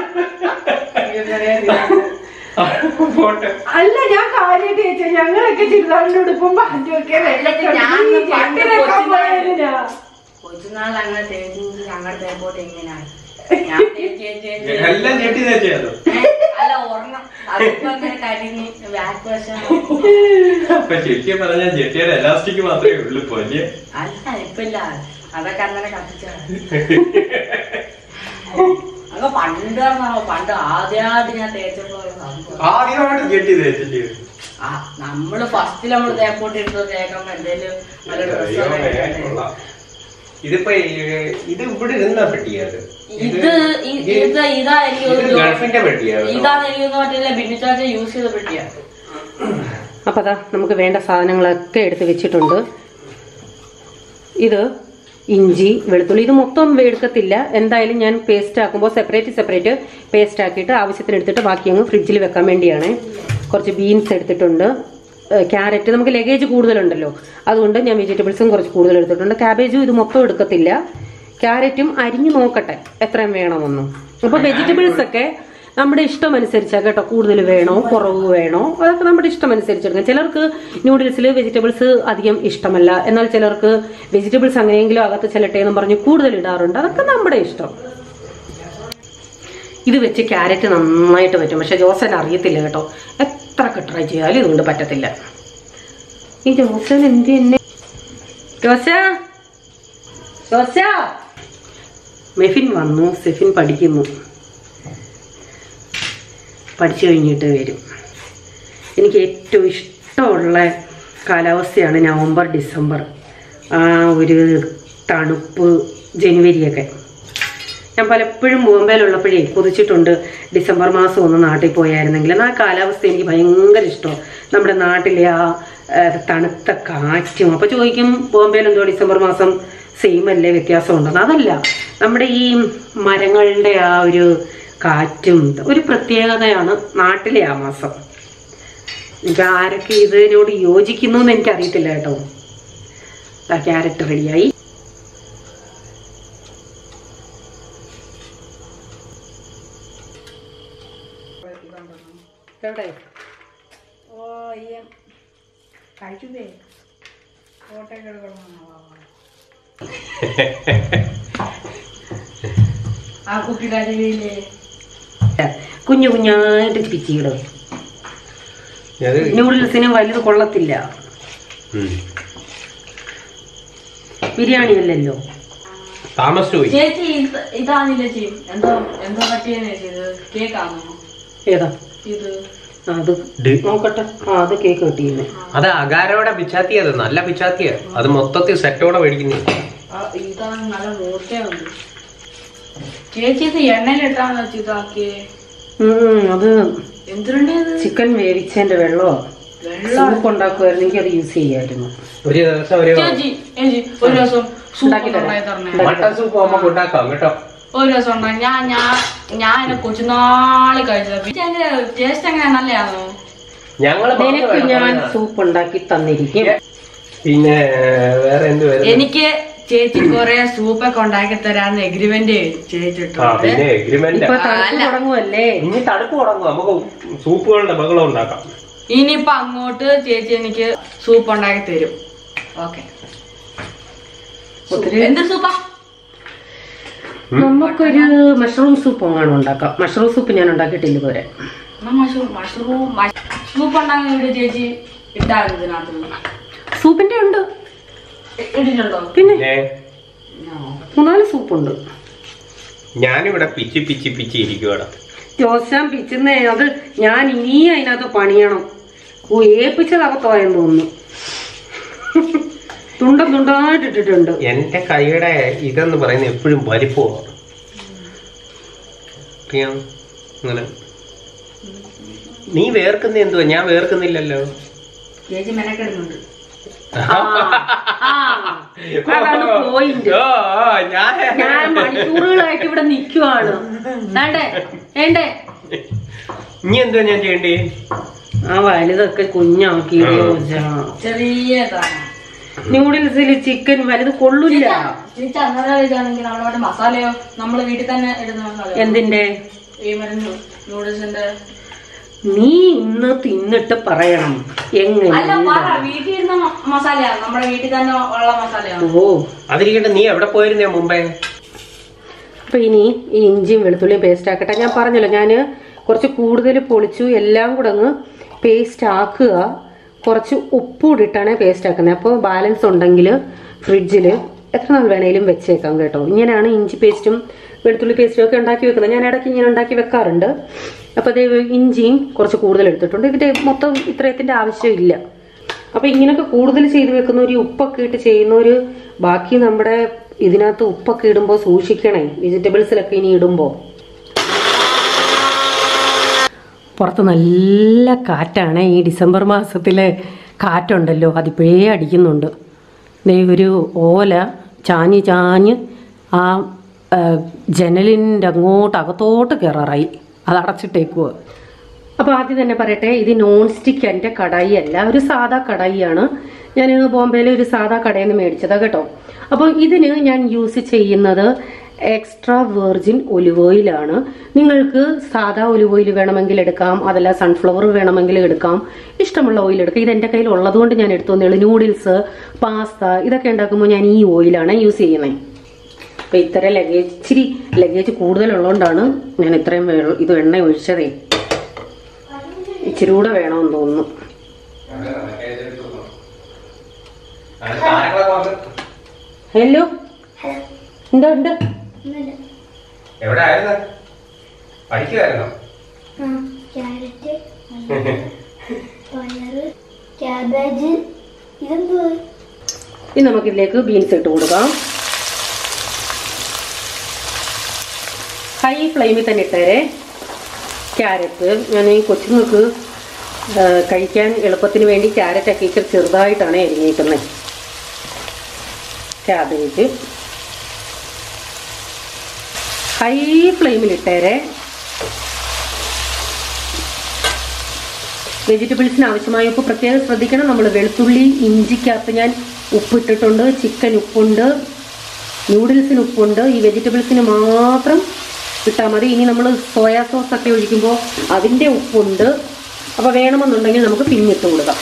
പോട്ടെ അല്ല ഞാൻ കാര്യമായിട്ട് ചോദിച്ചു ഞങ്ങളൊക്കെ ചുരിദാറിന്റെ ഉടുപ്പും പാൻറ്റുമൊക്കെ എന്നിട്ട് ഞാൻ നീ പണ്ട് ജെട്ടി തേക്കാൻ കൊച്ചിനാ- പോയതിനാ? കൊച്ചുനാൾ അങ്ങനെ തേച്ചു ഞങ്ങളുടെ തേപ്പോട്ട് എങ്ങനെയാണ് ഞാൻ തേച്ച് തേച്ച് തേച്ച് എല്ലാം ഞെട്ടി തേച്ചോ ഏ, അല്ല ഒരെണ്ണം അതിപ്പോ അങ്ങനെ കരിഞ്ഞ് ബാക്ക് വശം അപ്പൊ ശരിക്കും പറഞ്ഞാൽ ജെട്ടിയുടെ എലാസ്റ്റിക് മാത്രമേ ഉള്ളൂ ഇപ്പൊ അല്ലേ അല്ല ഇപ്പില്ല അതൊക്കെ അങ്ങനെ കത്തിച്ചാണ് അങ്ങ് പണ്ട് പറഞ്ഞോ പണ്ട് ആദ്യമായിട്ട് ഞാൻ തേച്ചപ്പോ ഉള്ള സംഭവം. ആദ്യമായിട്ട് ജെട്ടി തേച്ചില്ലേ ആ നമ്മള് ഫസ്റ്റ് നമ്മള് തേപ്പോട്ട് എടുത്ത് തേക്കുമ്പോ എന്തേലും നല്ല ഡ്രസ്സ് കൊള്ളാം. ഇതിപ്പോ ഈ- ഇത് ഇവിടെ ഇരുന്ന പെട്ടിയത് ഇത് ഇ- ഇത് ഇതാ എനിക്ക് ഇത് തോന്നുന്നു ഗൾഫിന്റെ പെട്ടിയാണ് ഇതാണ് എനിക്ക് തോന്നുന്നു മറ്റേ ബിന്നിച്ചാച്ച യൂസ് ചെയ്ത പെട്ടിയാ അപ്പൊ അതാ നമുക്ക് വേണ്ട സാധനങ്ങളൊക്കെ എടുത്ത് വെച്ചിട്ടുണ്ട് ഇത് ഇഞ്ചി വെളുത്തുള്ളി ഇത് മൊത്തം എടുക്കത്തില്ല എന്തായാലും ഞാൻ പേസ്റ്റ് ആക്കുമ്പോൾ സെപ്പറേറ്റ് സെപ്പറേറ്റ് പേസ്റ്റ് ആക്കിയിട്ട് ആവശ്യത്തിന് എടുത്തിട്ട് ബാക്കി അങ്ങ് ഫ്രിഡ്ജിൽ വെക്കാൻ വേണ്ടിയാണ് കുറച്ച് ബീൻസ് എടുത്തിട്ടുണ്ട് ക്യാരറ്റ് നമുക്ക് ലഗേജ് കൂടുതലുണ്ടല്ലോ അതുകൊണ്ട് ഞാൻ വെജിറ്റബിൾസും കുറച്ച് കൂടുതൽ എടുത്തിട്ടുണ്ട് ക്യാബേജും ഇത് മൊത്തം എടുക്കത്തില്ല ക്യാരറ്റും അരിഞ്ഞു നോക്കട്ടെ എത്രയും വേണമെന്നും അപ്പൊ വെജിറ്റബിൾസ് ഒക്കെ നമ്മുടെ ഇഷ്ടം അനുസരിച്ചാ കേട്ടോ കൂടുതൽ വേണോ കുറവ് വേണോ അതൊക്കെ നമ്മുടെ ഇഷ്ടം അനുസരിച്ചെടുക്കാം ചിലർക്ക് നൂഡിൽസിൽ വെജിറ്റബിൾസ് അധികം ഇഷ്ടമല്ല എന്നാൽ ചിലർക്ക് വെജിറ്റബിൾസ് അങ്ങനെയെങ്കിലും അകത്ത് ചെല്ലട്ടെ എന്ന് പറഞ്ഞ് കൂടുതൽ ഇടാറുണ്ട് അതൊക്കെ നമ്മുടെ ഇഷ്ടം ഇത് വെച്ച് ക്യാരറ്റ് നന്നായിട്ട് പറ്റും പക്ഷെ ജോസൻ അറിയത്തില്ല കേട്ടോ എത്രയൊക്കെ ട്രൈ ചെയ്യാലും ഇതുകൊണ്ട് പറ്റത്തില്ല ഈ ജോസൻ എന്ത് തന്നെ ജോസ ജോസ മെഫിൻ വന്നു സെഫിൻ പഠിക്കുന്നു പഠിച്ചു കഴിഞ്ഞിട്ട് വരും എനിക്ക് ഏറ്റവും ഇഷ്ടമുള്ള കാലാവസ്ഥയാണ് നവംബർ ഡിസംബർ ആ ഒരു തണുപ്പ് ജനുവരിയൊക്കെ ഞാൻ പലപ്പോഴും ബോംബെയിലുള്ളപ്പോഴേ കൊതിച്ചിട്ടുണ്ട് ഡിസംബർ മാസം ഒന്ന് നാട്ടിൽ പോയായിരുന്നെങ്കിൽ ആ കാലാവസ്ഥ എനിക്ക് ഭയങ്കര ഇഷ്ടമാണ് നമ്മുടെ നാട്ടിലെ ആ ആ, തണുത്ത കാറ്റും അപ്പോൾ ചോദിക്കും ബോംബെയിൽ എന്തോ ഡിസംബർ മാസം സെയിം അല്ലേ വ്യത്യാസമുണ്ടെന്ന് അതല്ല നമ്മുടെ ഈ മരങ്ങളുടെ ആ ഒരു കാറ്റും ഒരു പ്രത്യേകതയാണ് നാട്ടിലെ ആ മാസം ഇപ്പം ആരൊക്കെ ഇതിനോട് യോജിക്കുന്നു എന്ന് എനിക്കറിയത്തില്ല കേട്ടോ ആ ക്യാരറ്റ് റെഡിയായി എവിടെ ഓ ഈ കഴിച്ചേ കോട്ടയൊക്കെ ആ കുട്ടിയുടെ അടിയിലേ കുഞ്ഞു കുഞ്ഞായിട്ട് പിച്ചിയിടും അത് നൂഡിൽസിന് വലുത് കൊള്ളത്തില്ല ഉം. ബിരിയാണി അല്ലല്ലോ താമസിച്ചു പോയി ചേച്ചി ഇത് ഇതാണില്ലേ ചേച്ചി എന്തോ എന്തോ പറ്റിയെന്ന് ചെയ്ത് കേക്കാണോ ഏതാ ഇത് ആ, അത് ഡി- നോക്കട്ടെ ആ അത് കേക്ക് കിട്ടിയില്ലേ അത് അകാരോടെ പിച്ചാത്തി അത് നല്ല പിച്ചാത്തിയ അത് മൊത്തത്തിൽ സെറ്റോടെ മേടിക്കുന്നു ആ, ഇതാണ് നല്ല മൂർച്ചയുണ്ട് ചേച്ചി ഇത് എണ്ണയിലിട്ടാന്ന് വെച്ച് ഇതാക്കിയേ ഉം, അത് എന്തിനുണ്ടേ ഇത് ചിക്കൻ വേവിച്ചതിന്റെ വെള്ളമോ വെള്ളം സൂപ്പ് ഉണ്ടാക്കുമായിരുന്നെങ്കിൽ അത് യൂസ് ചെയ്യായിരുന്നു ഒരു ദിവസം ഒരു ചേച്ചി ചേച്ചി ഒരു ദിവസം സൂപ്പ് ഉണ്ടാക്കി തരാം. ഉണ്ടാക്കി തരണേ മട്ടൻ സൂപ്പ് നമുക്ക് ഉണ്ടാക്കാം കേട്ടോ ഒരു ദിവസം ഉണ്ടായി ഞാൻ ഞാൻ ഞാൻ എന്നെ കൊച്ചുനാളി കഴിച്ചത് പിന്നെ ടേസ്റ്റ് എങ്ങനെ നല്ലതാണോ ഞങ്ങള് നിനക്ക് ഞാൻ സൂപ്പ് ഉണ്ടാക്കി തന്നിരിക്കും പിന്നെ വേറെ എന്ത് വരും എനിക്ക് ചേച്ചി കൊറേ സൂപ്പൊക്കെ ഉണ്ടാക്കി തരാന്ന് എഗ്രിമെന്റ് ആ ചെയ്തിട്ടുണ്ട് പിന്നെ എഗ്രിമെന്റ് ഇപ്പൊ തണുപ്പ് തുടങ്ങുമല്ലേ ഇനി തണുപ്പ് തുടങ്ങും നമുക്ക് സൂപ്പുകളുടെ ബഹളം ഉണ്ടാക്കാം ഇനിയിപ്പൊ അങ്ങോട്ട് ചേച്ചി എനിക്ക് സൂപ്പ് ഉണ്ടാക്കി തരും ഓക്കെ ഒത്തിരി- എന്ത് സൂപ്പാ നമുക്കൊരു മഷ്റൂം സൂപ്പ് എങ്ങാനും ഉണ്ടാക്കാം മഷ്റൂം സൂപ്പ് ഞാൻ ഉണ്ടാക്കിയിട്ടില്ല ഇതുവരെ മഷ്റൂം മഷ്റൂം സൂപ്പ് ഉണ്ടാക്കി വീഡിയോ ചേച്ചി ഇട്ടായിരുന്നു ഇതിനകത്ത് സൂപ്പിന്റെ ഉണ്ട് ഇ- ഇട്ടിട്ടുണ്ടോ പിന്നെ പിന്നെ മൂന്നാല് സൂപ്പുണ്ട് ഞാനിവിടെ പിച്ചി പിച്ചി പിച്ചി ഇരിക്കുവാണ് ജോസാൻ പിച്ചുന്നേ അത് ഞാൻ ഇനി അതിനകത്ത് പണിയണം ഓ ഏപ്പിച്ചതകത്തോയെന്ന് തോന്നുന്നു തുണ്ടം തുണ്ടായിട്ട് ഇട്ടിട്ടുണ്ട് എന്റെ കൈയുടെ ഇതെന്ന് പറയുന്നത് എപ്പോഴും വലിപ്പമാണ് അറിയാം? അങ്ങനെ നീ വേർക്കുന്ന എന്തുവാ ഞാൻ വേർക്കുന്നില്ലല്ലോ ചേച്ചി മെനക്കെടുന്നുണ്ട് ആ, ആ, അതാണ് പോയിന്റ് ഓ, ഓ, ഞാൻ ഞാൻ മണിക്കൂറുകളായിട്ട് ഇവിടെ നിൽക്കുവാണ് വേണ്ടേ വേണ്ടേ ഇനി എന്തുവാ ഞാൻ ചെയ്യണ്ടേ ആ വലുതൊക്കെ കുഞ്ഞാക്കി ചോദിച്ചാ ചെറിയതാണ് ന്യൂഡിൽസിൽ ചിക്കൻ വലുത് കൊള്ളില്ല ചേച്ചി അങ്ങനെ കഴിച്ചാണെങ്കിൽ നമ്മളെ മറ്റേ മസാലയോ നമ്മള് വീട്ടിൽ തന്നെ ഇടുന്ന മസാലയോ എന്തിന്റെ ഈ മരുന്ന് നൂഡിൽസിന്റെ നീ ഇന്ന് തിന്നിട്ട് പറയണം എങ്ങനെ അല്ല പറ വീട്ടിൽ ഇരുന്ന മ- മസാലയാണ് നമ്മുടെ വീട്ടിൽ തന്നെ ഉള്ള മസാലയാണ് ഓ അതിരിക്കട്ടെ നീ എവിടെ പോയിരുന്നേ മുമ്പേ അപ്പൊ ഇനി ഈ ഇഞ്ചിയും വെളുത്തുള്ളിയും പേസ്റ്റ് ആക്കട്ടെ ഞാൻ പറഞ്ഞല്ലോ ഞാൻ കുറച്ച് കൂടുതൽ പൊളിച്ചു എല്ലാം കൂടെ അങ്ങ് പേസ്റ്റ് ആക്കുക കുറച്ച് ഉപ്പൂടി ഇട്ടാണ് പേസ്റ്റ് ആക്കുന്നത് അപ്പോൾ ബാലൻസ് ഉണ്ടെങ്കിൽ ഫ്രിഡ്ജിൽ എത്ര നാൾ വേണേലും വെച്ചേക്കാം കേട്ടോ ഇങ്ങനെയാണ് ഇഞ്ചി പേസ്റ്റും വെളുത്തുള്ളി പേസ്റ്റും ഒക്കെ ഉണ്ടാക്കി വെക്കുന്നത് ഞാൻ ഇടയ്ക്ക് ഇങ്ങനെ ഉണ്ടാക്കി വെക്കാറുണ്ട് അപ്പോൾ അതേ ഇഞ്ചിയും കുറച്ച് കൂടുതൽ എടുത്തിട്ടുണ്ട് ഇതിന്റെ മൊത്തം ഇത്രയത്തിന്റെ ആവശ്യമില്ല അപ്പൊ ഇങ്ങനൊക്കെ കൂടുതൽ ചെയ്ത് വെക്കുന്ന ഒരു ഉപ്പൊക്കെ ഇട്ട് ചെയ്യുന്ന ഒരു ബാക്കി നമ്മുടെ ഇതിനകത്ത് ഉപ്പൊക്കെ ഇടുമ്പോൾ സൂക്ഷിക്കണേ വെജിറ്റബിൾസിലൊക്കെ ഇനി ഇടുമ്പോൾ പുറത്ത് നല്ല കാറ്റാണ് ഈ ഡിസംബർ മാസത്തിലെ കാറ്റുണ്ടല്ലോ അതിപ്പോഴേ അടിക്കുന്നുണ്ട് ദേ ഒരു ഓല ചാഞ്ഞ് ചാഞ്ഞ് ആ ആ, ജനലിൻ്റെ അങ്ങോട്ട് അകത്തോട്ട് കയറാറായി അത് അടച്ചിട്ടേക്കുക അപ്പോൾ ആദ്യം തന്നെ പറയട്ടെ ഇത് നോൺ സ്റ്റിക്ക് എൻ്റെ കടായി അല്ല ഒരു സാധാ കടായിയാണ് ഞാൻ ബോംബെയിലെ ഒരു സാധാ കടയിൽ നിന്ന് മേടിച്ചതാ കേട്ടോ അപ്പോൾ ഇതിന് ഞാൻ യൂസ് ചെയ്യുന്നത് എക്സ്ട്രാ വെർജിൻ ഒലിവ് ഓയിലാണ് നിങ്ങൾക്ക് സാധാ ഒലിവ് ഓയിൽ വേണമെങ്കിൽ എടുക്കാം അതല്ല സൺഫ്ലവർ വേണമെങ്കിൽ എടുക്കാം ഇഷ്ടമുള്ള ഓയിൽ എടുക്കാം ഇത് എൻ്റെ കയ്യിൽ ഉള്ളതുകൊണ്ട് ഞാൻ എടുത്തു തന്നേ ഉള്ളൂ നൂഡിൽസ് പാസ്ത ഇതൊക്കെ ഉണ്ടാക്കുമ്പോൾ ഞാൻ ഈ ഓയിലാണ് യൂസ് ചെയ്യുന്നത് അപ്പൊ ഇത്ര ലഗേജ് ഇച്ചിരി ലഗേജ് കൂടുതലുള്ളതുകൊണ്ടാണ് ഞാൻ ഇത്രയും വേ- ഇത് എണ്ണ ഒഴിച്ചതേ ഇച്ചിരി കൂടെ വേണമെന്ന് തോന്നുന്നു ഹലോ എന്താ ഉണ്ട് എവിടെ ആയിരുന്നു പഠിക്കുമായിരുന്നോ ആ, ക്യാരറ്റ് പയറ് ക്യാബേജ് ഇതെന്തോ ഇനി നമുക്കിതിലേക്ക് ബീൻസ് ഇട്ട് കൊടുക്കാം ഹൈ ഫ്ലെയിമിൽ തന്നെ ഇട്ടേരെ ക്യാരറ്റ് ഞാൻ ഈ കൊച്ചുങ്ങൾക്ക് ആ, കഴിക്കാൻ എളുപ്പത്തിന് വേണ്ടി ക്യാരറ്റൊക്കെ ഇച്ചിരി ചെറുതായിട്ടാണ് എരിഞ്ഞേക്കുന്നത് ക്യാബേജ് ഹൈ ഫ്ലെയിമിൽ ഇട്ടേരെ വെജിറ്റബിൾസിന് ആവശ്യമായ ഉപ്പ് പ്രത്യേകം ശ്രദ്ധിക്കണം നമ്മൾ വെളുത്തുള്ളി ഇഞ്ചിക്കകത്ത് ഞാൻ ഉപ്പിട്ടിട്ടുണ്ട് ചിക്കൻ ഉപ്പുണ്ട് നൂഡിൽസിന് ഉപ്പുണ്ട് ഈ വെജിറ്റബിൾസിന് മാത്രം ഇട്ടാൽ മതി ഇനി നമ്മൾ സോയാ സോസ് ഒക്കെ ഒഴിക്കുമ്പോൾ അതിൻ്റെ ഉപ്പുണ്ട് അപ്പോൾ വേണമെന്നുണ്ടെങ്കിൽ നമുക്ക് പിന്നിട്ട് കൊടുക്കാം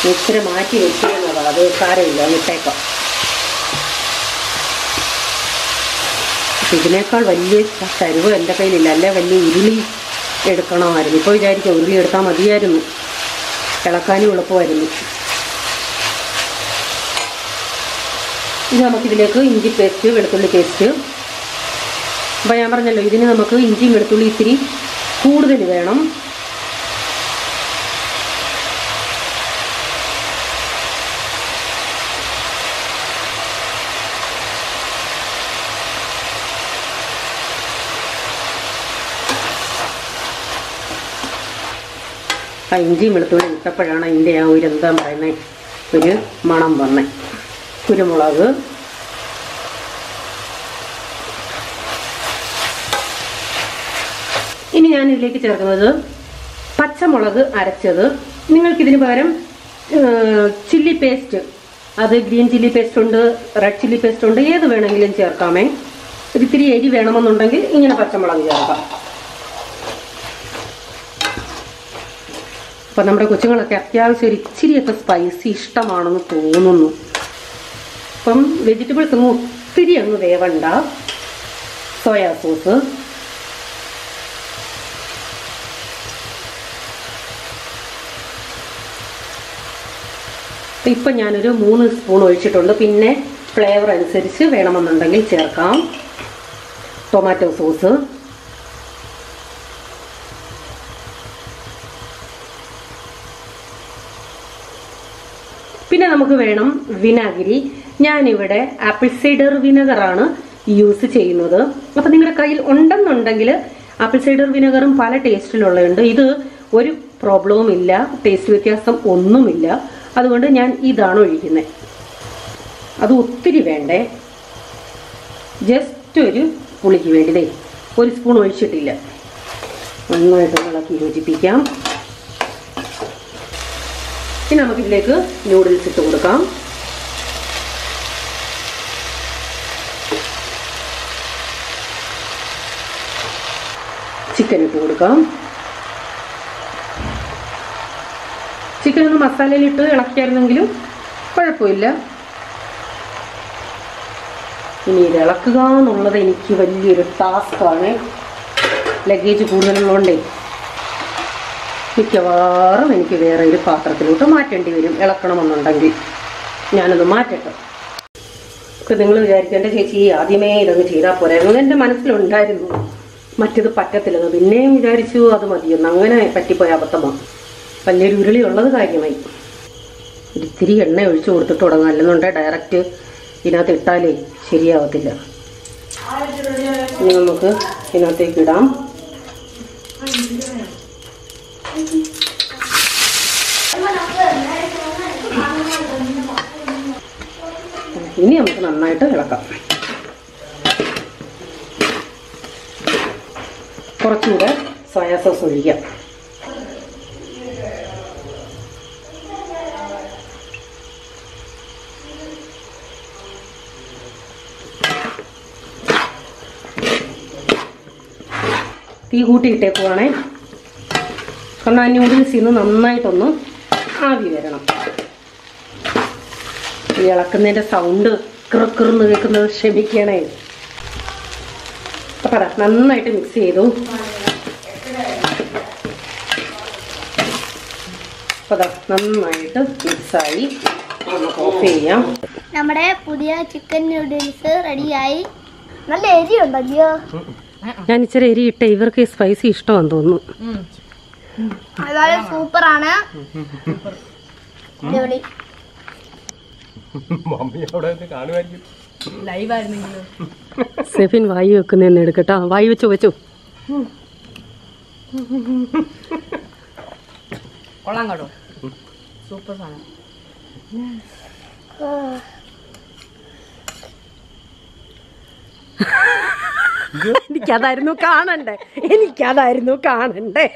ഇച്ചിരി മാറ്റി വെച്ചിരുന്നതാണ് അത് സാരമില്ല വിട്ടേക്കാം പക്ഷെ ഇതിനേക്കാൾ വലിയ കരുവ് എൻ്റെ കയ്യിലില്ല അല്ലേ വലിയ ഉരുളി എടുക്കണമായിരുന്നു ഇപ്പോൾ വിചാരിക്കാം ഉരുളി എടുത്താൽ മതിയായിരുന്നു ഇളക്കാനും എളുപ്പമായിരുന്നു ഇനി നമുക്കിതിലേക്ക് ഇഞ്ചി പേസ്റ്റ് വെളുത്തുള്ളി പേസ്റ്റ് അപ്പോൾ ഞാൻ പറഞ്ഞല്ലോ ഇതിന് നമുക്ക് ഇഞ്ചിയും വെളുത്തുള്ളി ഇത്തിരി കൂടുതൽ വേണം ആ ഇഞ്ചിയും വെളുത്തുള്ളി ഇട്ടപ്പോഴാണ് അതിൻ്റെ ആ ഒരു എന്താ പറയുന്നത് ഒരു മണം വന്നേ കുരുമുളക് ഇനി ഞാൻ ഇതിലേക്ക് ചേർക്കുന്നത് പച്ചമുളക് അരച്ചത് നിങ്ങൾക്കിതിന് പകരം ചില്ലി പേസ്റ്റ് അത് ഗ്രീൻ ചില്ലി പേസ്റ്റ് ഉണ്ട് റെഡ് ചില്ലി പേസ്റ്റ് ഉണ്ട് ഏത് വേണമെങ്കിലും ചേർക്കാമേ ഒരിത്തിരി എരി വേണമെന്നുണ്ടെങ്കിൽ ഇങ്ങനെ പച്ചമുളക് ചേർക്കാം അപ്പം നമ്മുടെ കൊച്ചുങ്ങളൊക്കെ അത്യാവശ്യം ഒരു ഇച്ചിരിയൊക്കെ സ്പൈസി ഇഷ്ടമാണെന്ന് തോന്നുന്നു അപ്പം വെജിറ്റബിൾസ് ഒന്നും ഒത്തിരി അങ്ങ് വേവണ്ട സോയാ സോസ് ഇപ്പം ഞാനൊരു മൂന്ന് സ്പൂൺ ഒഴിച്ചിട്ടുണ്ട് പിന്നെ ഫ്ലേവർ അനുസരിച്ച് വേണമെന്നുണ്ടെങ്കിൽ ചേർക്കാം ടൊമാറ്റോ സോസ് പിന്നെ നമുക്ക് വേണം വിനാഗിരി ഞാനിവിടെ ആപ്പിൾ സൈഡർ വിനെഗറാണ് യൂസ് ചെയ്യുന്നത് അപ്പം നിങ്ങളുടെ കയ്യിൽ ഉണ്ടെന്നുണ്ടെങ്കിൽ ആപ്പിൾ സൈഡർ വിനെഗറും പല ടേസ്റ്റിലുള്ളതുണ്ട് ഇത് ഒരു പ്രോബ്ലവും ഇല്ല ടേസ്റ്റ് വ്യത്യാസം ഒന്നുമില്ല അതുകൊണ്ട് ഞാൻ ഇതാണ് ഒഴിക്കുന്നത് അത് ഒത്തിരി വേണ്ടേ ജസ്റ്റ് ഒരു പുളിക്ക് വേണ്ടിയതേ ഒരു സ്പൂൺ ഒഴിച്ചിട്ടില്ല നന്നായിട്ട് ഇളക്കി യോജിപ്പിക്കാം ഇനി നമുക്കിതിലേക്ക് നൂഡിൽസ് ഇട്ട് കൊടുക്കാം ചിക്കൻ ഇട്ട് കൊടുക്കാം ചിക്കൻ ഒന്ന് മസാലയിലിട്ട് ഇളക്കിയായിരുന്നെങ്കിലും കുഴപ്പമില്ല ഇനി ഇത് ഇളക്കുക എന്നുള്ളത് എനിക്ക് വലിയൊരു ടാസ്ക്കാണ് ലഗേജ് കൂടുതലുള്ളതുകൊണ്ടേ മിക്കവാറും എനിക്ക് വേറെ ഒരു പാത്രത്തിലോട്ട് മാറ്റേണ്ടി വരും ഇളക്കണമെന്നുണ്ടെങ്കിൽ ഞാനത് മാറ്റട്ടെ ഇപ്പം നിങ്ങൾ വിചാരിക്കേണ്ട ചേച്ചി ആദ്യമേ ഇതങ്ങ് ചെയ്താൽ പോരായിരുന്നു എൻ്റെ മനസ്സിലുണ്ടായിരുന്നു മറ്റത് പറ്റത്തില്ലെന്ന് പിന്നെയും വിചാരിച്ചു അത് മതിയെന്ന് അങ്ങനെ പറ്റിപ്പോയ അബദ്ധമാണ് വലിയൊരു ഉരുളി ഉള്ളത് കാര്യമായി ഒരിത്തിരി എണ്ണ ഒഴിച്ചു കൊടുത്തിട്ട് തുടങ്ങാം അല്ലെന്നുണ്ടെങ്കിൽ ഡയറക്റ്റ് ഇതിനകത്ത് ഇട്ടാലേ ശരിയാവത്തില്ല ഇനി നമുക്ക് ഇതിനകത്തേക്ക് ഇടാം ഇനി നമുക്ക് നന്നായിട്ട് ഇളക്കാം കുറച്ചുകൂടെ സോയാ സോസ് ഒഴിക്കാം തീ കൂട്ടി ഇട്ടേക്കുവാണേ കാരണം ആ നൂഡിൽസിൽ നിന്ന് നന്നായിട്ടൊന്ന് ആവി വരണം ഈ ഇളക്കുന്നതിൻ്റെ സൗണ്ട് കിറുക്കിറുന്ന് കേൾക്കുന്നത് ക്ഷമിക്കണേ അപ്പം അതാ നന്നായിട്ട് മിക്സ് ചെയ്തു അപ്പം അതാ നന്നായിട്ട് മിക്സായി നമുക്ക് ഓഫ് ചെയ്യാം നമ്മുടെ പുതിയ ചിക്കൻ നൂഡിൽസ് റെഡിയായി നല്ല എരിയുണ്ടല്ലോ ഞാൻ ഇച്ചിരി എരി ഇട്ട ഇവർക്ക് സ്പൈസി ഇഷ്ടമാണെന്ന് തോന്നുന്നു അതുപോലെ സൂപ്പറാണ് അടിപൊളി മമ്മി അവിടെ നിന്ന് കാണുമായിരിക്കും ലൈവായിരുന്നെങ്കിലോ സെഫിൻ വായി വെക്കുന്നതെന്ന് എടുക്കട്ടോ വായി വെച്ചു വെച്ചു കൊള്ളാം കേട്ടോ സൂപ്പർ സാധനം എനിക്കതായിരുന്നു കാണണ്ടേ എനിക്കതായിരുന്നു കാണണ്ടേ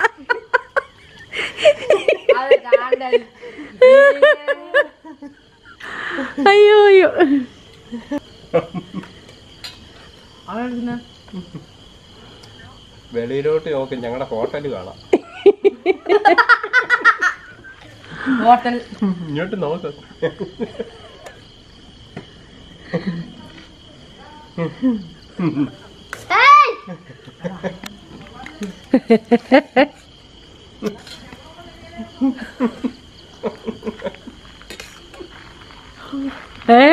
അത് കാണണ്ടേ അയ്യോ അയ്യോ അതെന്തിനാ വെളിയിലോട്ട് നോക്കി ഞങ്ങളുടെ ഹോട്ടൽ കാണാം ഹോട്ടൽ ഇങ്ങോട്ട് നോക്ക് ഏയ് ഏ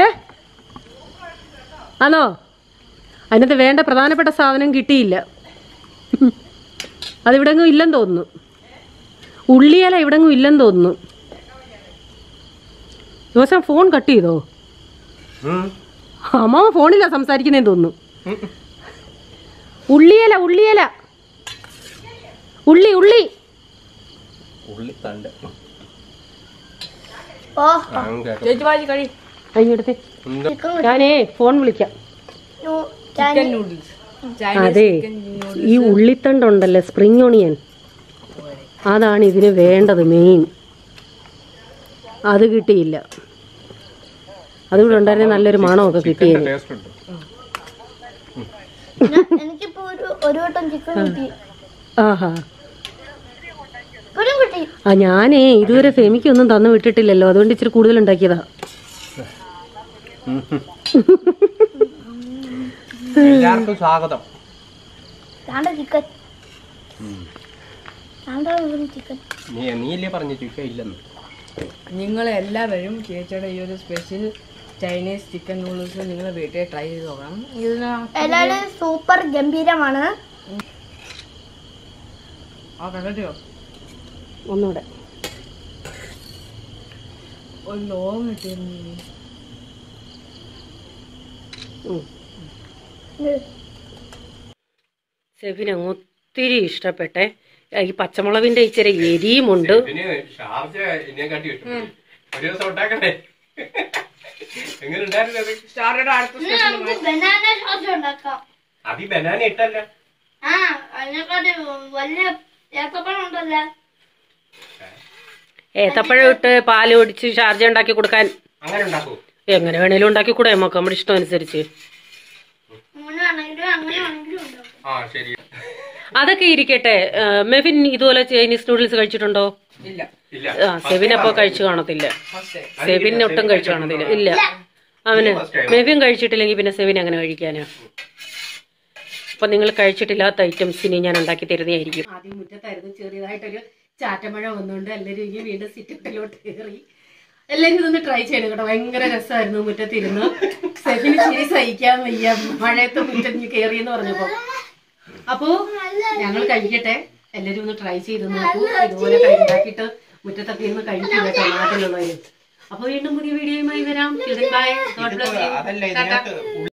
ആണോ അതിനകത്ത് വേണ്ട പ്രധാനപ്പെട്ട സാധനം കിട്ടിയില്ല അതിവിടെങ്ങും ഇല്ലെന്ന് തോന്നുന്നു ഉള്ളിയല ഇവിടെങ്ങും ഇല്ലെന്ന് തോന്നുന്നു ദിവസം ഫോൺ കട്ട് ചെയ്തോ ഉം. അമ്മാവ ഫോണിലാ സംസാരിക്കുന്നതെന്ന് തോന്നുന്നു ഉള്ളിയല ഉള്ളിയല ഉള്ളി ഉള്ളി ഉള്ളിത്തണ്ട് ഓ അങ്ങനെ ചേച്ചി വാജി കഴി അതിനടുത്ത് എന്താ ചിക്കൻ ഞാനേ ഫോൺ വിളിക്കാം ചിക്കൻ നൂഡിൽസ് ചൈനീസ് അതെ ചിക്കൻ നൂഡിൽസ് ഈ ഉള്ളിത്തണ്ടുണ്ടല്ലോ സ്പ്രിംഗ് ഓണിയൻ അതാണ് ഇതിന് വേണ്ടത് മെയിൻ അത് കിട്ടിയില്ല അതിവിടെ ഉണ്ടായിരുന്ന നല്ലൊരു മണമൊക്കെ കിട്ടിയത് ടേസ്റ്റ് ഉണ്ട് എനിക്കിപ്പോ ഒരു ഒരു വട്ടം ചിക്കൻ കിട്ടി ആഹാ ഇപ്പോഴും കിട്ടി ആ ഞാനേ ഇതുവരെ ഫെമിക്കൊന്നും തന്നു വിട്ടിട്ടില്ലല്ലോ അതുകൊണ്ട് ഇച്ചിരി കൂടുതൽ ഉണ്ടാക്കിയതാ എല്ലാവർക്കും സ്വാഗതം താണ്ട ചിക്കൻ താണ്ട ചിക്കൻ നീ നീയല്ലേ പറഞ്ഞു ചിക്കൻ ഇല്ലെന്ന് നിങ്ങൾ എല്ലാവരും ചേച്ചിയുടെ ഈ ഒരു സ്പെഷ്യൽ ചൈനീസ് ചിക്കൻ നൂഡിൽസ് നിങ്ങൾ വീട്ടിൽ ട്രൈ ചെയ്ത് നോക്കണം ഇതിന് എല്ലാവരും സൂപ്പർ ഗംഭീരമാണ് ആ കണ്ടിട്ടോ ഒന്നുകൂടെ ഒരു ലോങ് കിട്ടിയിരുന്നു ഉം. സെഫിന് അങ്ങ് ഒത്തിരി ഇഷ്ടപ്പെട്ടെ ഈ പച്ചമുളകിന്റെ ഇച്ചിരി എരിയുമുണ്ട് ഇതിന് ഷാർജ എന്നെ കാട്ടി കിട്ടും ഒരു ദിവസം ഉണ്ടാക്കണ്ടേ എങ്ങനെ ഉണ്ടായിരുന്നു അത് സ്റ്റാർട്ടഡ് അടുത്ത സ്പെഷ്യൽ നമുക്ക് ബനാന ഷോസ് ഉണ്ടാക്കാം അതി ബനാന ഇട്ടല്ല ആ അതിനെക്കാട്ടി വലിയ ഏത്തപ്പഴം ഉണ്ടല്ലോ ഏത്തപ്പഴം ഇട്ട് പാല് ഒടിച്ച് ഷാർജ ഉണ്ടാക്കി കൊടുക്കാൻ അങ്ങനെ ഉണ്ടാക്കൂ എങ്ങനെ വേണേലും ഉണ്ടാക്കി കൂടെ നമുക്ക് നമ്മുടെ ഇഷ്ടം അനുസരിച്ച് അങ്ങനെ ആണെങ്കിലും അങ്ങനെ ആണെങ്കിലും ഉണ്ടാക്കും ആ ശരി അതൊക്കെ ഇരിക്കട്ടെ ആ, മെഫിൻ ഇതുപോലെ ചൈനീസ് നൂഡിൽസ് കഴിച്ചിട്ടുണ്ടോ ഇല്ല ഇല്ല ആ സെബിൻ അപ്പൊ കഴിച്ചു കാണത്തില്ല ഫസ്റ്റ് സെബിൻ ഒട്ടും കഴിച്ചു കാണത്തില്ല ഇല്ല അവന് മെഫിൻ കഴിച്ചിട്ടില്ലെങ്കിൽ പിന്നെ സെബിൻ അങ്ങനെ കഴിക്കാനാ അപ്പൊ നിങ്ങൾ കഴിച്ചിട്ടില്ലാത്ത ഐറ്റംസ് ഇനി ഞാൻ ഉണ്ടാക്കി തരുന്നതായിരിക്കും ആദ്യം മുറ്റത്തായിരുന്നു ചെറിയതായിട്ടൊരു ചാറ്റമഴ വന്നുകൊണ്ട് എല്ലാവരും ഇനി വീണ്ടും സിറ്റൗട്ടിലോട്ട് കയറി എല്ലാവരും ഇതൊന്ന് ട്രൈ ചെയ്യണം കേട്ടോ ഭയങ്കര രസമായിരുന്നു മുറ്റത്തിരുന്ന് സെബിന് ശരി സഹിക്കാൻ വയ്യ മഴയത്ത് മുറ്റത്ത് കയറിയെന്ന് പറഞ്ഞപ്പോ അപ്പോ ഞങ്ങൾ കഴിക്കട്ടെ എല്ലാവരും ഒന്ന് ട്രൈ ചെയ്ത് നോക്കൂ ഇതുപോലെ ഉണ്ടാക്കിയിട്ട് മുറ്റത്തൊക്കെ ഇരുന്ന് കഴിക്കും കേട്ടോ നാട്ടിലുള്ളവര് അപ്പൊ വീണ്ടും പുതിയ വീഡിയോയുമായി വരാം ബൈ ഗോഡ് ബ്ലസ് അതല്ല യു ഇതിനകത്ത്